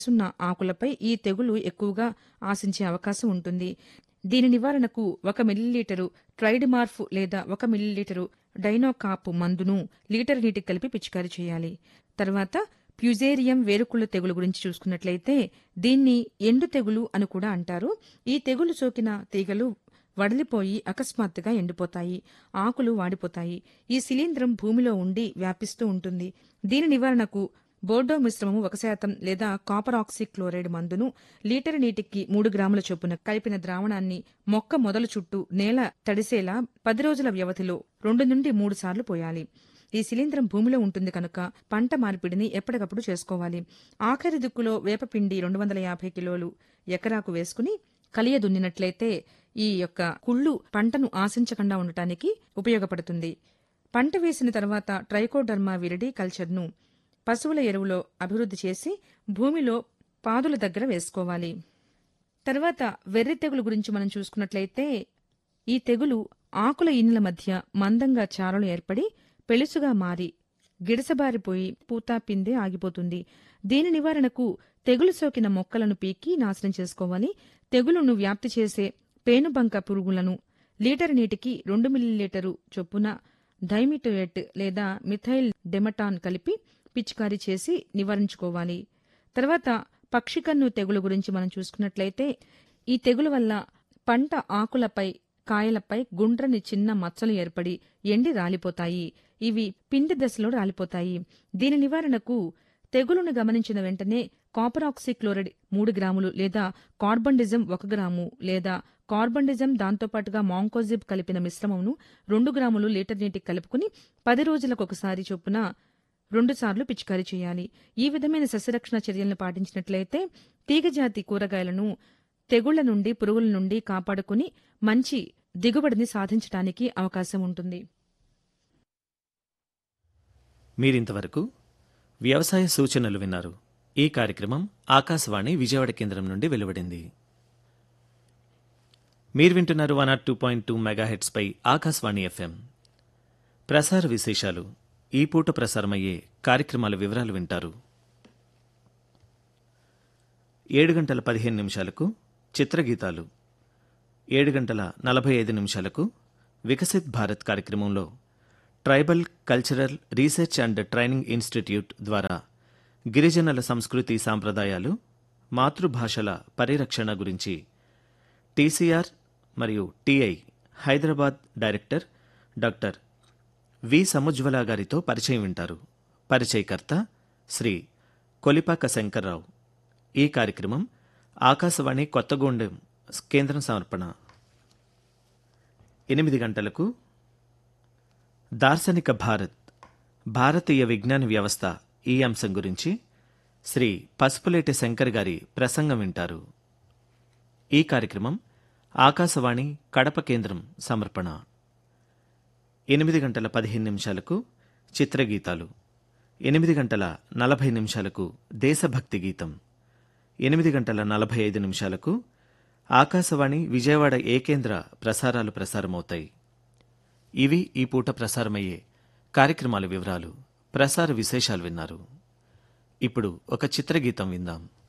సున్న ఆకులపై ఈ తెగులు ఎక్కువగా ఆశించే అవకాశం ఉంటుంది దీని నివారణకు ఒక మిల్లీలీటరు ట్రైడ్మార్ఫ్ లేదా ఒక మిల్లీలీటరు డైనోకాప్ మందును లీటర్ నీటికి కలిపి పిచికారీ చేయాలి తర్వాత ప్యుజేరియం వేరుకుళ్ళు తెగులు గురించి చూసుకున్నట్లయితే దీన్ని ఎండు తెగులు అని కూడా అంటారు ఈ తెగులు సోకిన తీగలు వడలిపోయి అకస్మాత్తుగా ఎండిపోతాయి ఆకులు వాడిపోతాయి ఈ శిలీంధ్రం భూమిలో ఉండి వ్యాపిస్తూ ఉంటుంది దీని నివారణకు బోర్డో మిశ్రమము ఒక శాతం లేదా కాపర్ ఆక్సీ క్లోరైడ్ మందును లీటర్ నీటికి మూడు గ్రాముల చొప్పున కలిపిన ద్రావణాన్ని మొక్క మొదలు చుట్టూ నేల తడిసేలా పది రోజుల వ్యవధిలో రెండు నుండి మూడు సార్లు పోయాలి ఈ శిలీంధ్రం భూమిలో ఉంటుంది కనుక పంట మార్పిడిని ఎప్పటికప్పుడు చేసుకోవాలి ఆఖరి దిక్కులో వేపపిండి రెండు వందల యాభై కిలోలు ఎకరాకు వేసుకుని కలియ దున్నినట్లయితే ఈ యొక్క కుళ్ళు పంటను ఆశించకుండా ఉండటానికి ఉపయోగపడుతుంది పంట వేసిన తర్వాత ట్రైకోడర్మా విరిడి కల్చర్ను పశువుల ఎరువులో అభివృద్ధి చేసి భూమిలో పాదుల దగ్గర వేసుకోవాలి తర్వాత వెర్రి తెగులు గురించి మనం చూసుకున్నట్లయితే ఈ తెగులు ఆకుల ఇనుల మధ్య మందంగా చారలు ఏర్పడి పెళుసుగా మారి గిడసబారిపోయి పూత పిందే ఆగిపోతుంది దీని నివారణకు తెగులు సోకిన మొక్కలను పీకి నాశనం చేసుకోవాలి తెగులును వ్యాప్తి చేసే పేనుబంక పురుగులను లీటర్ నీటికి రెండు మిల్లీలీటరు చొప్పున ధైమిటోయేట్ లేదా మిథైల్ డెమటాన్ కలిపి పిచికారీ చేసి నివారించుకోవాలి తర్వాత పక్షికన్ను తెగులు గురించి మనం చూసుకున్నట్లయితే ఈ తెగులు వల్ల పంట ఆకులపై కాయలపై గుండ్రని చిన్న మచ్చలు ఏర్పడి ఎండి రాలిపోతాయి ఇవి పిండి దశలో రాలిపోతాయి దీని నివారణకు తెగులును గమనించిన వెంటనే కాపర్ ఆక్సిక్లోరైడ్ మూడు గ్రాములు లేదా కార్బండిజం ఒక గ్రాము లేదా కార్బండిజం దాంతోపాటుగా మాంకోజిబ్ కలిపిన మిశ్రమంను రెండు గ్రాములు లీటర్ నీటికి కలుపుకుని పది రోజులకు ఒకసారి చొప్పున రెండుసార్లు పిచికారీ చేయాలి ఈ విధమైన సస్యరక్షణ చర్యలను పాటించినట్లయితే తీగజాతి కూరగాయలను తెగుళ్ల నుండి పురుగుల నుండి కాపాడుకుని మంచి దిగుబడిని సాధించడానికి అవకాశం ఉంటుంది మీరింతవరకు వ్యవసాయ సూచనలు విన్నారు ఈ కార్యక్రమం ఆకాశవాణి విజయవాడ కేంద్రం నుండి వెలువడింది మీరు వింటున్నారు one or two point two మెగాహెట్స్పై ఆకాశవాణి ఎఫ్ఎం ప్రసార విశేషాలు ఈ పూట ప్రసారమయ్యే కార్యక్రమాల వివరాలు వింటారు ఏడు గంటల పదిహేను నిమిషాలకు చిత్రగీతాలు ఏడు గంటల నలభై ఐదు నిమిషాలకు వికసిత్ భారత్ కార్యక్రమంలో tribal cultural research and training institute ద్వారా గిరిజనుల సంస్కృతి సాంప్రదాయాలు మాతృభాషల పరిరక్షణ గురించి టీసీఆర్ మరియు TI Hyderabad director doctor V Samujwala గారితో పరిచయం వింటారు పరిచయకర్త శ్రీ కొలిపాక శంకర్రావు ఈ కార్యక్రమం ఆకాశవాణి కొత్తగూడెం కేంద్రం సమర్పణ ఎనిమిది గంటలకు దార్శనిక భారత్ భారతీయ విజ్ఞాన వ్యవస్థ ఈ అంశం గురించి శ్రీ పసుపులేటి శంకర్ గారి ప్రసంగం వింటారు ఈ కార్యక్రమం ఆకాశవాణి కడప కేంద్రం సమర్పణ ఎనిమిది గంటల పదిహేను నిమిషాలకు చిత్రగీతాలు ఎనిమిది గంటల నలభై నిమిషాలకు దేశభక్తి గీతం ఎనిమిది గంటల నలభై ఐదు నిమిషాలకు ఆకాశవాణి విజయవాడ ఏ కేంద్ర ప్రసారాలు ప్రసారమవుతాయి ఇవి ఈ పూట ప్రసారమయ్యే కార్యక్రమాల వివరాలు ప్రసార విశేషాలు విన్నారు ఇప్పుడు ఒక చిత్రగీతం విందాం